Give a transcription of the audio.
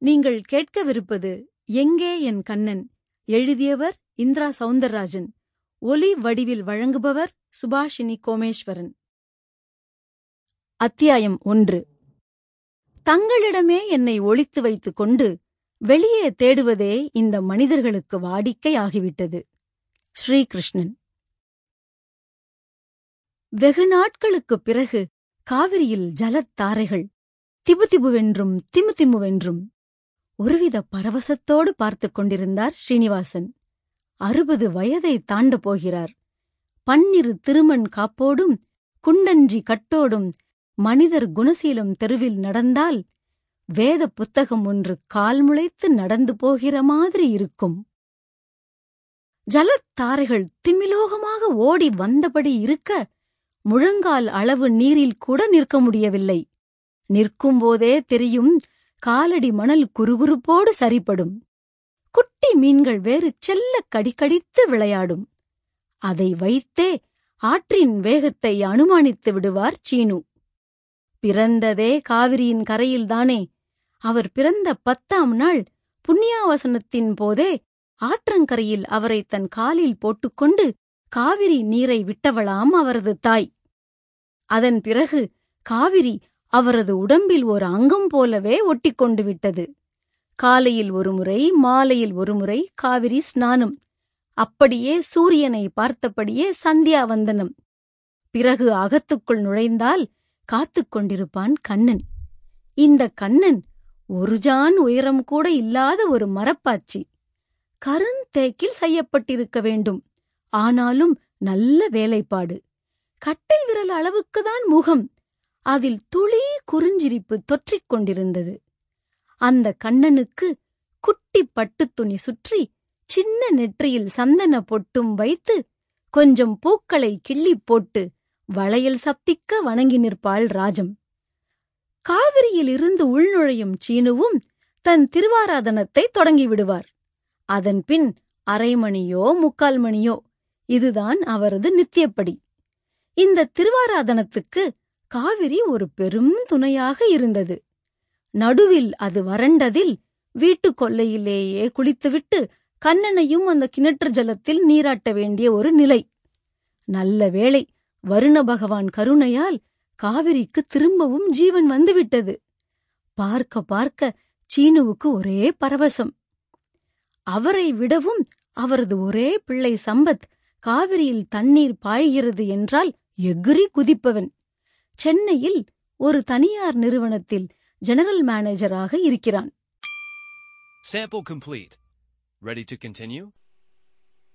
நீங்கள் கேட்கவிருப்பது எங்கே என் கண்ணன் எழுதியவர் இந்திரா சவுந்தரராஜன் ஒலி வடிவில் வழங்குபவர் சுபாஷினி கோமேஸ்வரன் அத்தியாயம் ஒன்று தங்களிடமே என்னை ஒளித்து வைத்துக் கொண்டு வெளியே தேடுவதே இந்த மனிதர்களுக்கு வாடிக்கை ஆகிவிட்டது ஸ்ரீகிருஷ்ணன் வெகு நாட்களுக்குப் பிறகு காவிரியில் ஜலத்தாரைகள் திபுதிபுவென்றும் திமுதிமுவென்றும் ஒருவித பரவசத்தோடு பார்த்துக் கொண்டிருந்தார் ஸ்ரீனிவாசன் அறுபது வயதை தாண்டப் போகிறார் பன்னிரு திருமண் காப்போடும் குண்டஞ்சி கட்டோடும் மனிதர் குணசீலம் தெருவில் நடந்தால் வேத புத்தகம் ஒன்று கால் முளைத்து நடந்து போகிற மாதிரி இருக்கும் ஜலத்தாரைகள் திமிலோகமாக ஓடி வந்தபடி இருக்க முழங்கால் அளவு நீரில் கூட நிற்க முடியவில்லை நிற்கும்போதே தெரியும் காலடி மணல் குறுகுறுப்போடு சரிப்படும் குட்டி மீன்கள் வேறு செல்ல கடிக்கடித்து விளையாடும் அதை வைத்தே ஆற்றின் வேகத்தை அனுமானித்து விடுவார் சீனு பிறந்ததே காவிரியின் கரையில்தானே அவர் பிறந்த பத்தாம் நாள் புண்ணியாவசனத்தின் போதே ஆற்றங்கரையில் அவரை தன் காலில் போட்டுக்கொண்டு காவிரி நீரை விட்டவளாம் அவரது தாய் அதன் பிறகு காவிரி அவரது உடம்பில் ஒரு அங்கம் போலவே ஒட்டிக்கொண்டு விட்டது காலையில் ஒருமுறை மாலையில் ஒருமுறை காவிரி ஸ்நானம் அப்படியே சூரியனை பார்த்தபடியே சந்தியா வந்தனம் பிறகு அகத்துக்குள் நுழைந்தால் காத்துக் கொண்டிருப்பான் கண்ணன் இந்த கண்ணன் ஒரு ஜான் உயரம் கூட இல்லாத ஒரு மரப்பாச்சி கருந்தேக்கில் செய்யப்பட்டிருக்க வேண்டும் ஆனாலும் நல்ல வேலைப்பாடு கட்டை விரல் அளவுக்குதான் முகம் அதில் துளி குறிஞ்சிரிப்பு தொற்றிக் கொண்டிருந்தது அந்த கண்ணனுக்கு குட்டி பட்டுத் துணி சுற்றி சின்ன நெற்றியில் சந்தன பொட்டும் வைத்து கொஞ்சம் பூக்களை கிள்ளிப் போட்டு வளையல் சப்திக்க வணங்கி நிற்பாள் ராஜம் காவிரியில் இருந்து உள்நுழையும் சீனுவும் தன் திருவாராதனத்தை தொடங்கிவிடுவார் அதன்பின் அரை மணியோ முக்கால் மணியோ இதுதான் அவரது நித்தியப்படி இந்த திருவாராதனத்துக்கு காவிரி ஒரு பெரும் துணையாக இருந்தது நடுவில் அது வறண்டதில் வீட்டு கொல்லையிலேயே குளித்துவிட்டு கண்ணனையும் அந்த கிணற்று ஜலத்தில் நீராட்ட வேண்டிய ஒரு நிலை நல்ல வேளை வருண பகவான் கருணையால் காவிரிக்கு திரும்பவும் ஜீவன் வந்துவிட்டது பார்க்க பார்க்க சீனுவுக்கு ஒரே பரவசம் அவரை விடவும் அவரது ஒரே பிள்ளை சம்பத் காவிரியில் தண்ணீர் பாய்கிறது என்றால் எகிரி குதிப்பவன் சென்னையில் ஒரு தனியார் நிறுவனத்தில் ஜெனரல் மேனேஜராக இருக்கிறான் Sample complete. Ready to continue?